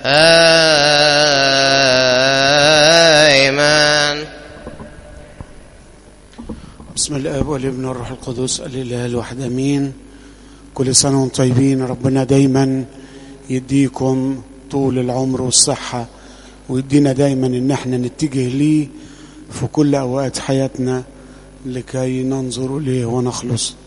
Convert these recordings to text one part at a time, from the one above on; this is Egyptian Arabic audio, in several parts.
آمين بسم الاب والابن والروح القدس الاله الواحد امين كل سنه وانتم طيبين ربنا دايما يديكم طول العمر والصحه ويدينا دايما ان احنا نتجه ليه في كل اوقات حياتنا لكي ننظر اليه ونخلص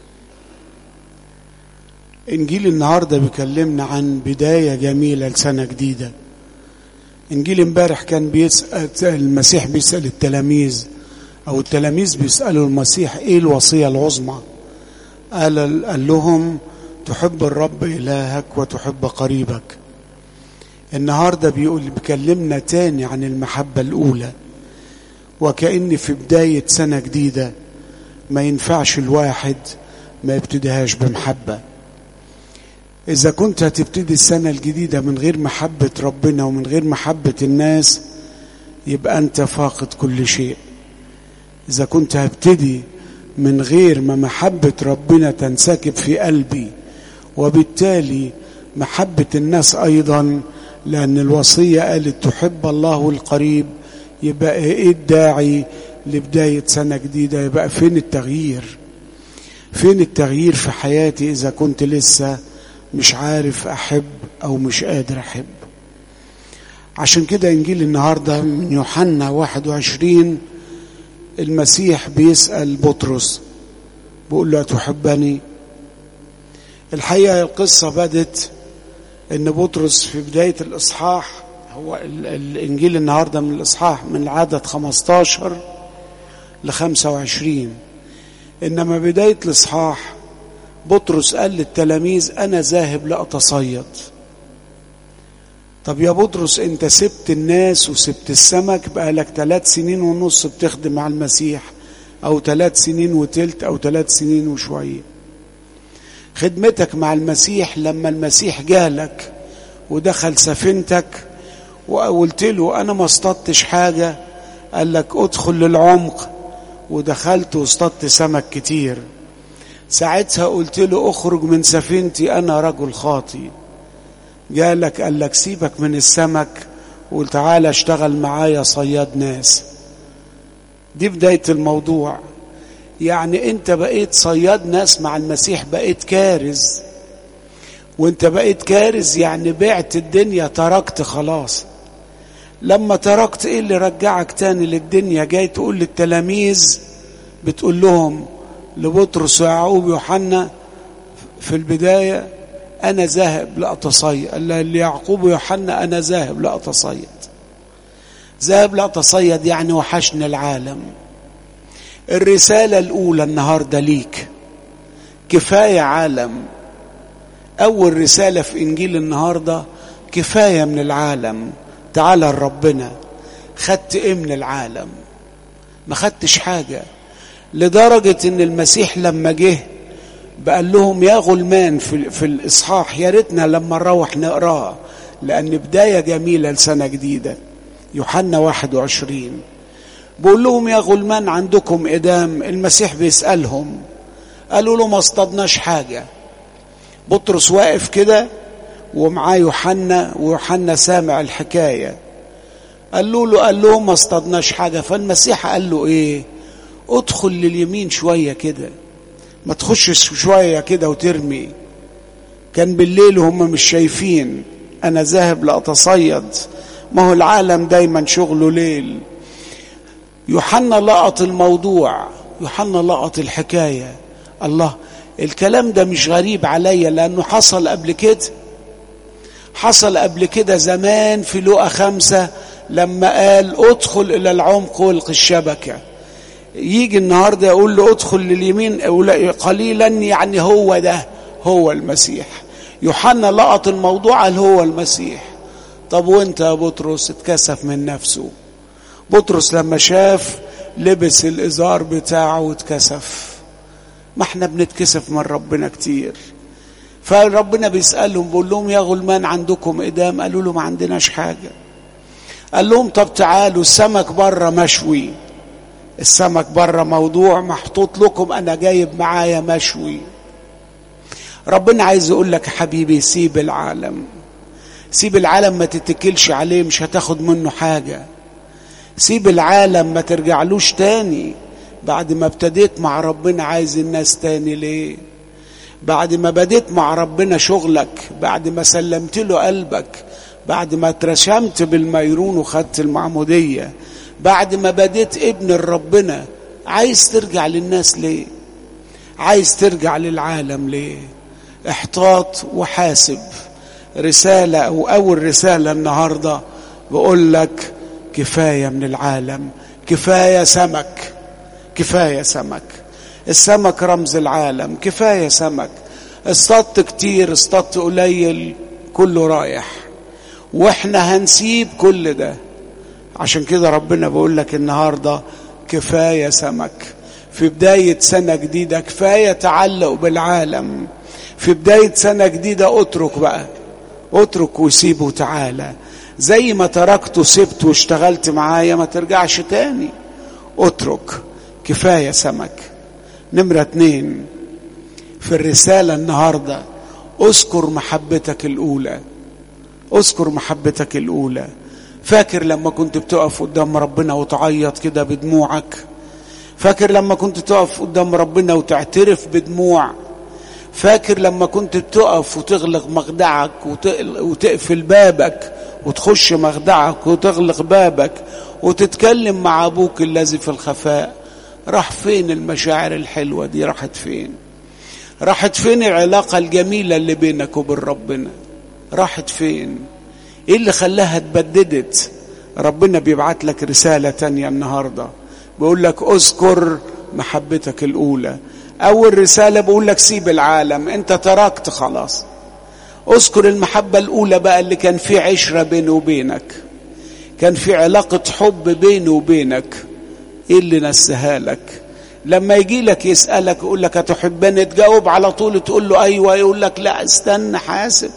انجيل النهارده بيكلمنا عن بدايه جميله لسنه جديده انجيل امبارح كان بيسال المسيح بيسال التلاميذ او التلاميذ بيسالوا المسيح ايه الوصيه العظمى قال قال لهم تحب الرب الهك وتحب قريبك النهارده بيقول بيكلمنا تاني عن المحبه الاولى وكأن في بدايه سنه جديده ما ينفعش الواحد ما يبتديهاش بمحبه إذا كنت هتبتدي السنة الجديدة من غير محبة ربنا ومن غير محبة الناس يبقى أنت فاقد كل شيء إذا كنت هبتدي من غير ما محبة ربنا تنسكب في قلبي وبالتالي محبة الناس أيضا لأن الوصية قالت تحب الله القريب يبقى إيه الداعي لبداية سنة جديدة يبقى فين التغيير فين التغيير في حياتي إذا كنت لسه مش عارف احب او مش قادر احب عشان كده انجيل النهارده من يوحنا 21 المسيح بيسال بطرس بيقول له اتحبني الحقيقه القصه بدت ان بطرس في بدايه الاصحاح هو الانجيل النهارده من الاصحاح من العدد 15 ل 25 انما بدايه الاصحاح بطرس قال للتلاميذ انا ذاهب لاتصيد طب يا بطرس انت سبت الناس وسبت السمك بقالك ثلاث سنين ونص بتخدم مع المسيح او ثلاث سنين وتلت او ثلاث سنين وشويه خدمتك مع المسيح لما المسيح جالك ودخل سفينتك وقلت له انا ما اصطدتش حاجه قال لك ادخل للعمق ودخلت واصطدت سمك كتير ساعتها قلت له اخرج من سفينتي انا رجل خاطي جالك قال لك سيبك من السمك وقول تعالى اشتغل معايا صياد ناس دي بداية الموضوع يعني انت بقيت صياد ناس مع المسيح بقيت كارز وانت بقيت كارز يعني بعت الدنيا تركت خلاص لما تركت ايه اللي رجعك تاني للدنيا جاي تقول للتلاميذ بتقول لهم لبطرس ويعقوب ويوحنا في البداية أنا ذاهب لأتصيد ليعقوب ويوحنا أنا ذاهب لأتصيد ذاهب لأتصيد يعني وحشني العالم الرسالة الأولى النهاردة ليك كفاية عالم أول رسالة في إنجيل النهاردة كفاية من العالم تعالى لربنا خدت إيه من العالم ما خدتش حاجة لدرجة ان المسيح لما جه بقال لهم يا غلمان في, في الاصحاح يا ريتنا لما نروح نقراه لان بداية جميلة لسنة جديدة يوحنا 21 بقول لهم يا غلمان عندكم ادام المسيح بيسألهم قالوا له ما اصطدناش حاجة بطرس واقف كده ومعاه يوحنا ويوحنا سامع الحكاية قالوا له قال لهم ما اصطدناش حاجة فالمسيح قال له ايه ادخل لليمين شوية كده ما تخشش شوية كده وترمي كان بالليل وهم مش شايفين أنا ذاهب لأتصيد ما هو العالم دايما شغله ليل يوحنا لقط الموضوع يوحنا لقط الحكاية الله الكلام ده مش غريب عليا لأنه حصل قبل كده حصل قبل كده زمان في لقى خمسة لما قال ادخل إلى العمق والق الشبكة يجي النهارده يقول له ادخل لليمين قليلا يعني هو ده هو المسيح يوحنا لقط الموضوع قال هو المسيح طب وانت يا بطرس اتكسف من نفسه بطرس لما شاف لبس الازار بتاعه واتكسف ما احنا بنتكسف من ربنا كتير فربنا بيسألهم بيقول لهم يا غلمان عندكم إدام قالوا له ما عندناش حاجة قال لهم طب تعالوا السمك بره مشوي السمك بره موضوع محطوط لكم انا جايب معايا مشوي ربنا عايز يقول لك حبيبي سيب العالم سيب العالم ما تتكلش عليه مش هتاخد منه حاجة سيب العالم ما ترجعلوش تاني بعد ما ابتديت مع ربنا عايز الناس تاني ليه بعد ما بديت مع ربنا شغلك بعد ما سلمت له قلبك بعد ما اترشمت بالميرون وخدت المعمودية بعد ما بديت ابن ربنا عايز ترجع للناس ليه عايز ترجع للعالم ليه احتاط وحاسب رسالة أو أول رسالة النهاردة بقول لك كفاية من العالم كفاية سمك كفاية سمك السمك رمز العالم كفاية سمك اصطدت كتير اصطدت قليل كله رايح واحنا هنسيب كل ده عشان كده ربنا بيقول لك النهارده كفايه سمك في بدايه سنه جديده كفايه تعلق بالعالم في بدايه سنه جديده اترك بقى اترك وسيبه وتعالى زي ما تركت وسبت واشتغلت معايا ما ترجعش تاني اترك كفايه سمك نمره اتنين في الرساله النهارده اذكر محبتك الاولى اذكر محبتك الاولى فاكر لما كنت بتقف قدام ربنا وتعيط كده بدموعك فاكر لما كنت تقف قدام ربنا وتعترف بدموع فاكر لما كنت بتقف وتغلق مخدعك وتقفل بابك وتخش مخدعك وتغلق بابك وتتكلم مع ابوك الذي في الخفاء راح فين المشاعر الحلوه دي راحت فين راحت فين العلاقه الجميله اللي بينك وبين ربنا راحت فين ايه اللي خلاها اتبددت ربنا بيبعت لك رسالة تانية النهاردة بيقول لك اذكر محبتك الأولى أول رسالة بقول لك سيب العالم أنت تركت خلاص اذكر المحبة الأولى بقى اللي كان في عشرة بيني وبينك كان في علاقة حب بيني وبينك ايه اللي نسها لك لما يجي لك يسألك يقول لك هتحبني تجاوب على طول تقول له أيوة يقول لك لا استنى حاسب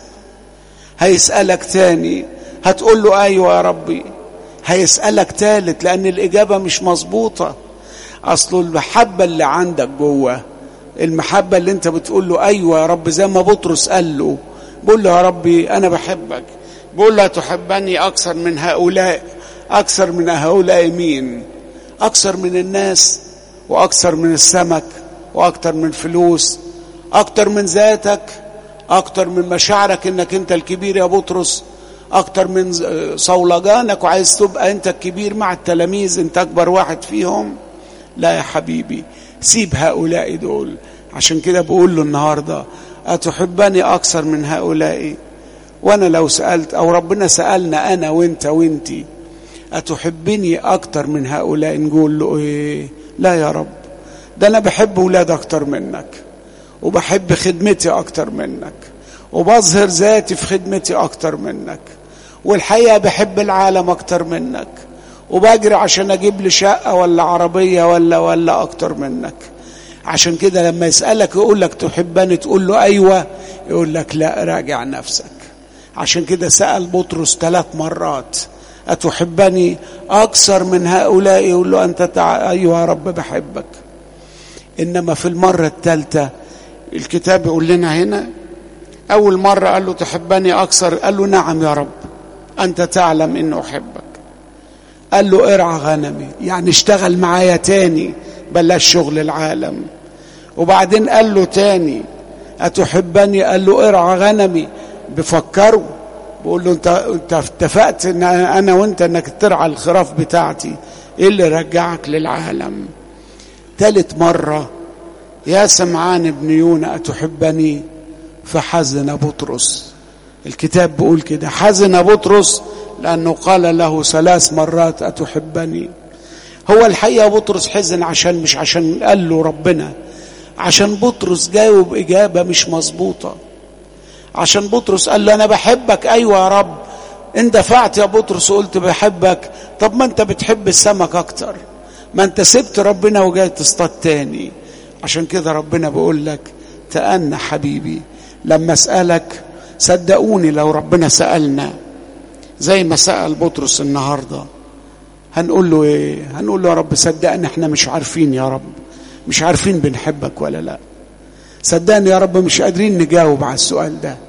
هيسألك تاني هتقول له أيوة يا ربي هيسألك تالت لأن الإجابة مش مظبوطة أصل المحبة اللي عندك جوه المحبة اللي أنت بتقول له أيوة يا رب زي ما بطرس قال له بقول له يا ربي أنا بحبك بقول له تحبني أكثر من هؤلاء أكثر من هؤلاء مين أكثر من الناس وأكثر من السمك وأكثر من فلوس أكثر من ذاتك اكتر من مشاعرك انك انت الكبير يا بطرس اكتر من صولجانك وعايز تبقى انت الكبير مع التلاميذ انت اكبر واحد فيهم لا يا حبيبي سيب هؤلاء دول عشان كده بقول له النهارده اتحبني اكثر من هؤلاء وانا لو سالت او ربنا سالنا انا وانت وانتي اتحبني اكثر من هؤلاء نقول له ايه لا يا رب ده انا بحب ولاد اكتر منك وبحب خدمتي اكتر منك وبظهر ذاتي في خدمتي اكتر منك والحقيقه بحب العالم اكتر منك وبجري عشان اجيب لي شقه ولا عربيه ولا ولا اكتر منك عشان كده لما يسالك يقول لك تحبني تقول له ايوه يقول لك لا راجع نفسك عشان كده سال بطرس ثلاث مرات اتحبني اكثر من هؤلاء يقول له انت تع... ايوه يا رب بحبك انما في المره الثالثه الكتاب يقول لنا هنا أول مرة قال له تحبني أكثر قال له نعم يا رب أنت تعلم إنه أحبك قال له ارعى غنمي يعني اشتغل معايا تاني بلاش شغل العالم وبعدين قال له تاني أتحبني قال له ارعى غنمي بفكره بقول له انت انت اتفقت ان انا وانت انك ترعى الخراف بتاعتي ايه اللي رجعك للعالم تالت مره يا سمعان بن يونا أتحبني فحزن بطرس الكتاب بيقول كده حزن بطرس لأنه قال له ثلاث مرات أتحبني هو الحقيقة بطرس حزن عشان مش عشان قال له ربنا عشان بطرس جاوب إجابة مش مظبوطة عشان بطرس قال له أنا بحبك أيوة يا رب إن دفعت يا بطرس وقلت بحبك طب ما أنت بتحب السمك أكتر ما أنت سبت ربنا وجاي تصطاد تاني عشان كده ربنا بيقول لك تأنى حبيبي لما أسألك صدقوني لو ربنا سألنا زي ما سأل بطرس النهارده هنقول له ايه هنقول له يا رب صدقني احنا مش عارفين يا رب مش عارفين بنحبك ولا لا صدقني يا رب مش قادرين نجاوب على السؤال ده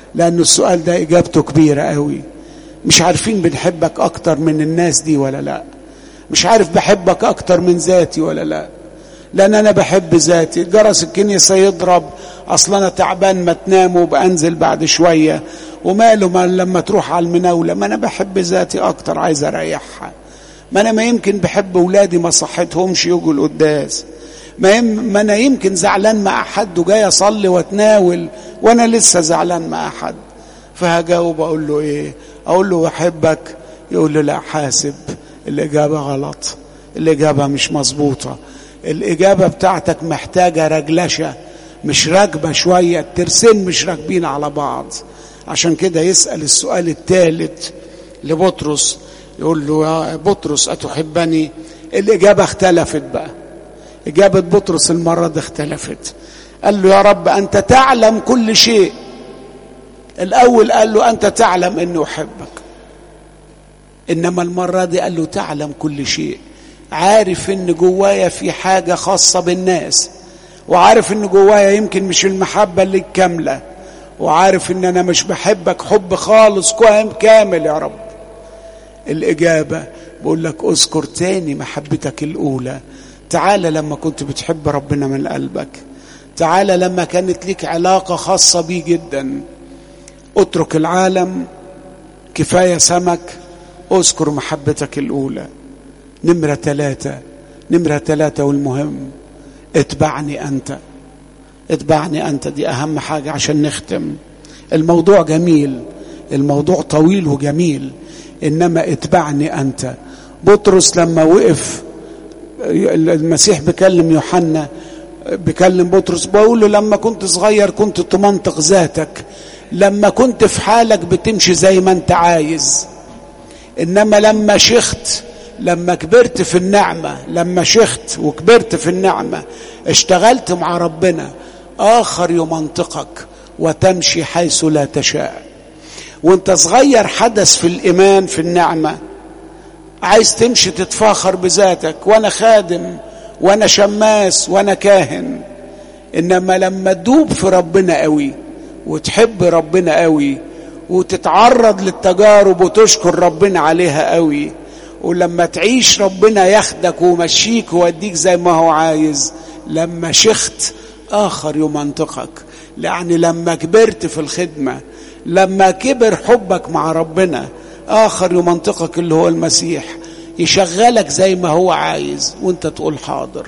لأن السؤال ده إجابته كبيرة قوي مش عارفين بنحبك أكتر من الناس دي ولا لا مش عارف بحبك أكتر من ذاتي ولا لا لأن أنا بحب ذاتي جرس الكنيسة يضرب أصلا أنا تعبان ما تنام وبأنزل بعد شوية وماله ما لما تروح على المناولة ما أنا بحب ذاتي أكتر عايز أريحها ما أنا ما يمكن بحب أولادي ما صحتهمش يجوا القداس ما, يم ما أنا يمكن زعلان مع حد وجاي أصلي وأتناول وأنا لسه زعلان مع حد فهجاوب أقول له إيه أقول له أحبك يقول لي لا حاسب الإجابة غلط الإجابة مش مظبوطة الإجابة بتاعتك محتاجة رجلشة مش راكبة شوية الترسين مش راكبين على بعض عشان كده يسأل السؤال الثالث لبطرس يقول له يا بطرس أتحبني الإجابة اختلفت بقى إجابة بطرس المرة دي اختلفت قال له يا رب أنت تعلم كل شيء الأول قال له أنت تعلم أني أحبك إنما المرة دي قال له تعلم كل شيء عارف ان جوايا في حاجة خاصة بالناس وعارف ان جوايا يمكن مش المحبة اللي كاملة وعارف ان انا مش بحبك حب خالص كامل يا رب الاجابة بقول لك اذكر تاني محبتك الاولى تعالى لما كنت بتحب ربنا من قلبك تعالى لما كانت ليك علاقة خاصة بيه جدا اترك العالم كفاية سمك اذكر محبتك الاولى نمرة ثلاثة نمرة ثلاثة والمهم اتبعني أنت اتبعني أنت دي أهم حاجة عشان نختم الموضوع جميل الموضوع طويل وجميل إنما اتبعني أنت بطرس لما وقف المسيح بكلم يوحنا بكلم بطرس بقول له لما كنت صغير كنت تمنطق ذاتك لما كنت في حالك بتمشي زي ما انت عايز انما لما شخت لما كبرت في النعمة لما شخت وكبرت في النعمة اشتغلت مع ربنا آخر يمنطقك وتمشي حيث لا تشاء وانت صغير حدث في الإيمان في النعمة عايز تمشي تتفاخر بذاتك وانا خادم وانا شماس وانا كاهن انما لما تدوب في ربنا قوي وتحب ربنا قوي وتتعرض للتجارب وتشكر ربنا عليها قوي ولما تعيش ربنا ياخدك ويمشيك ويوديك زي ما هو عايز لما شخت آخر يمنطقك يعني لما كبرت في الخدمة لما كبر حبك مع ربنا آخر يمنطقك اللي هو المسيح يشغلك زي ما هو عايز وانت تقول حاضر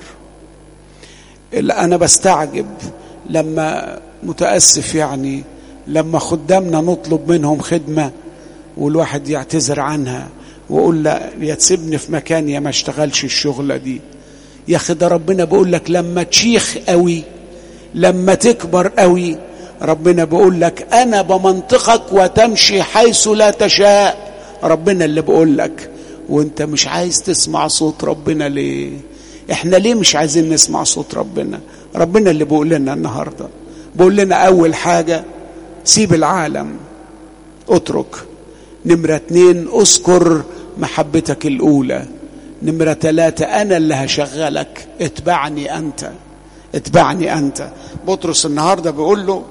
أنا بستعجب لما متأسف يعني لما خدامنا نطلب منهم خدمة والواحد يعتذر عنها واقول لا يا تسيبني في مكان يا ما اشتغلش الشغلة دي يا اخي ده ربنا بيقول لك لما تشيخ قوي لما تكبر قوي ربنا بيقول لك انا بمنطقك وتمشي حيث لا تشاء ربنا اللي بيقول لك وانت مش عايز تسمع صوت ربنا ليه احنا ليه مش عايزين نسمع صوت ربنا ربنا اللي بيقول لنا النهارده بيقول لنا اول حاجه سيب العالم اترك نمرة اتنين اذكر محبتك الأولى نمرة ثلاثة أنا اللي هشغلك اتبعني أنت اتبعني أنت بطرس النهاردة بيقول له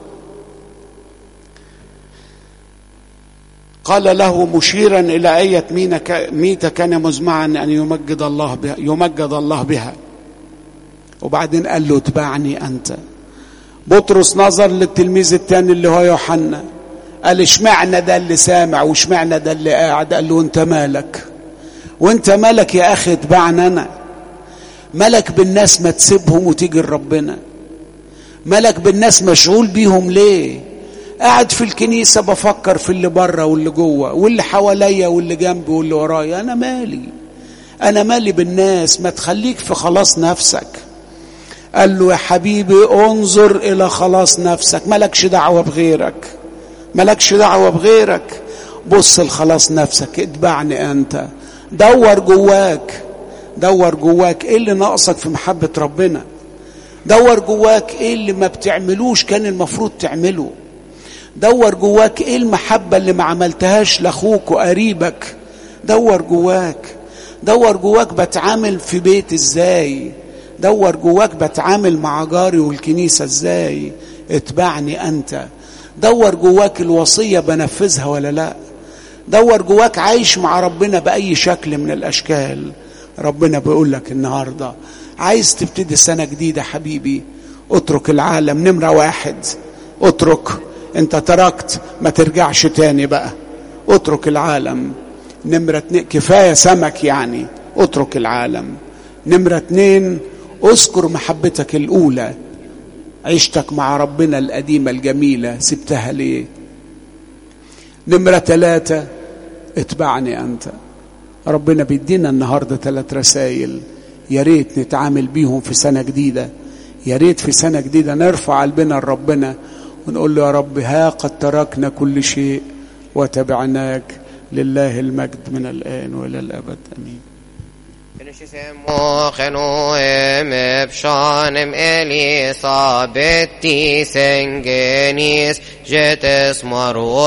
قال له مشيرا إلى أية ميتة كان مزمعا أن يمجد الله بها يمجد الله بها وبعدين قال له اتبعني أنت بطرس نظر للتلميذ الثاني اللي هو يوحنا قال اشمعنى ده اللي سامع واشمعنى ده اللي قاعد قال له انت مالك وانت مالك يا اخي اتبعني انا مالك بالناس ما تسيبهم وتيجي لربنا مالك بالناس مشغول بيهم ليه قاعد في الكنيسة بفكر في اللي بره واللي جوه واللي حواليا واللي جنبي واللي ورايا انا مالي انا مالي بالناس ما تخليك في خلاص نفسك قال له يا حبيبي انظر الى خلاص نفسك مالكش دعوة بغيرك مالكش دعوة بغيرك بص لخلاص نفسك اتبعني انت دور جواك دور جواك ايه اللي ناقصك في محبة ربنا دور جواك ايه اللي ما بتعملوش كان المفروض تعمله دور جواك ايه المحبة اللي ما عملتهاش لاخوك وقريبك دور جواك دور جواك بتعامل في بيت ازاي دور جواك بتعامل مع جاري والكنيسة ازاي اتبعني انت دور جواك الوصية بنفذها ولا لا دور جواك عايش مع ربنا بأي شكل من الأشكال ربنا بيقول لك النهاردة عايز تبتدي سنة جديدة حبيبي اترك العالم نمرة واحد اترك انت تركت ما ترجعش تاني بقى اترك العالم نمرة اتنين كفاية سمك يعني اترك العالم نمرة اتنين اذكر محبتك الأولى عيشتك مع ربنا القديمة الجميلة سبتها ليه نمرة ثلاثة اتبعني أنت ربنا بيدينا النهاردة ثلاث رسائل يا ريت نتعامل بيهم في سنة جديدة يا ريت في سنة جديدة نرفع قلبنا لربنا ونقول له يا رب ها قد تركنا كل شيء وتبعناك لله المجد من الآن وإلى الأبد أمين Mochenoem Epshanem Elisabeth Tisengenis Jetes Maro